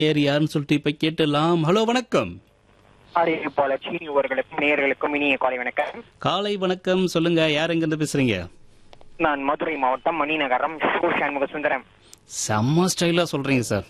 யார் யாருன்னு சொல்லிட்டு இப்ப கேட்டலாம் ஹலோ வணக்கம் அறிவிப்பாளர் சீனி அவர்களுக்கும் நேயர்களுக்கும் இனிய காலை வணக்கம் காலை வணக்கம் சொல்லுங்க யார் எங்க இருந்து பேசுறீங்க நான் மதுரை மாவட்டம் மணிநகரம் ஷோ சண்முக சுந்தரம் செம்ம ஸ்டைலா சொல்றீங்க சார்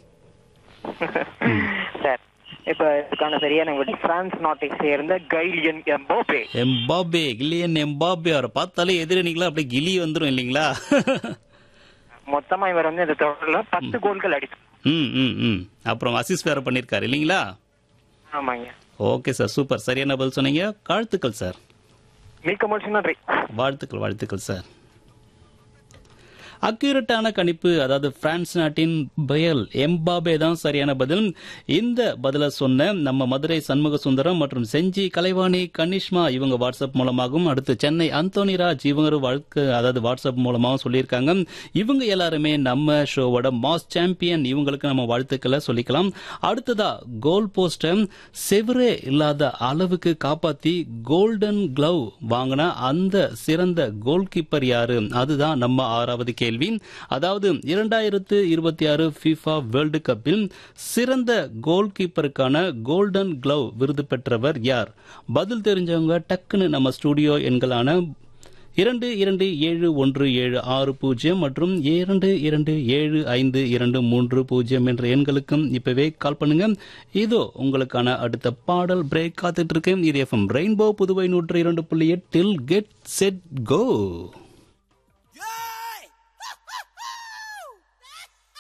சார் இப்ப இதுக்கான சரியான விடை பிரான்ஸ் நாட்டை சேர்ந்த Kylian Mbappe Mbappe Kylian Mbappe அவரை பார்த்தாலே எதிரணிங்களா அப்படியே கிளி வந்துரும் இல்லைங்களா மொத்தமா இவர் வந்து இந்த தொடர்ல பத்து கோல்கள் அடித்தார் ம் ம் ம் அப்புறம் அசிஸ் வேற பண்ணிருக்காரு இல்லைங்களா ஆமாங்க ஓகே சார் சூப்பர் சரியான பதில் சொன்னீங்க வாழ்த்துக்கள் சார் மிக்க மகிழ்ச்சி நன்றி வாழ்த்துக்கள் வாழ்த்துக்கள் சார் அக்யூரட்டான கணிப்பு அதாவது பிரான்ஸ் நாட்டின் பயல் எம்பாபே தான் சரியான பதில் இந்த பதில சொன்ன நம்ம மதுரை சண்முக சுந்தரம் மற்றும் செஞ்சி கலைவாணி கனிஷ்மா இவங்க வாட்ஸ்அப் மூலமாகவும் அடுத்து சென்னை அந்தோனி ராஜ் இவங்க வாழ்க்கை அதாவது வாட்ஸ்அப் மூலமாகவும் சொல்லியிருக்காங்க இவங்க எல்லாருமே நம்ம ஷோவோட மாஸ் சாம்பியன் இவங்களுக்கு நம்ம வாழ்த்துக்களை சொல்லிக்கலாம் அடுத்ததா கோல் போஸ்ட செவரே இல்லாத அளவுக்கு காப்பாத்தி கோல்டன் கிளவ் வாங்கின அந்த சிறந்த கோல் கீப்பர் யாரு அதுதான் நம்ம ஆறாவது கேள்வி அதாவது இரண்டாயிரத்து இருபத்தி ஆறு FIFA வேர்ல்டு கப்பில் சிறந்த கோல் கீப்பருக்கான கோல்டன் கிளவ் விருது பெற்றவர் யார் பதில் தெரிஞ்சவங்க டக்குன்னு நம்ம ஸ்டுடியோ எண்களான இரண்டு இரண்டு ஏழு ஒன்று ஏழு ஆறு பூஜ்ஜியம் மற்றும் இரண்டு இரண்டு ஏழு ஐந்து இரண்டு மூன்று பூஜ்ஜியம் என்ற எண்களுக்கும் இப்பவே கால் பண்ணுங்க இதோ உங்களுக்கான அடுத்த பாடல் பிரேக் காத்துட்டு இருக்கு இது எஃப்எம் ரெயின்போ புதுவை நூற்று இரண்டு புள்ளி எட்டில் கெட் செட் கோ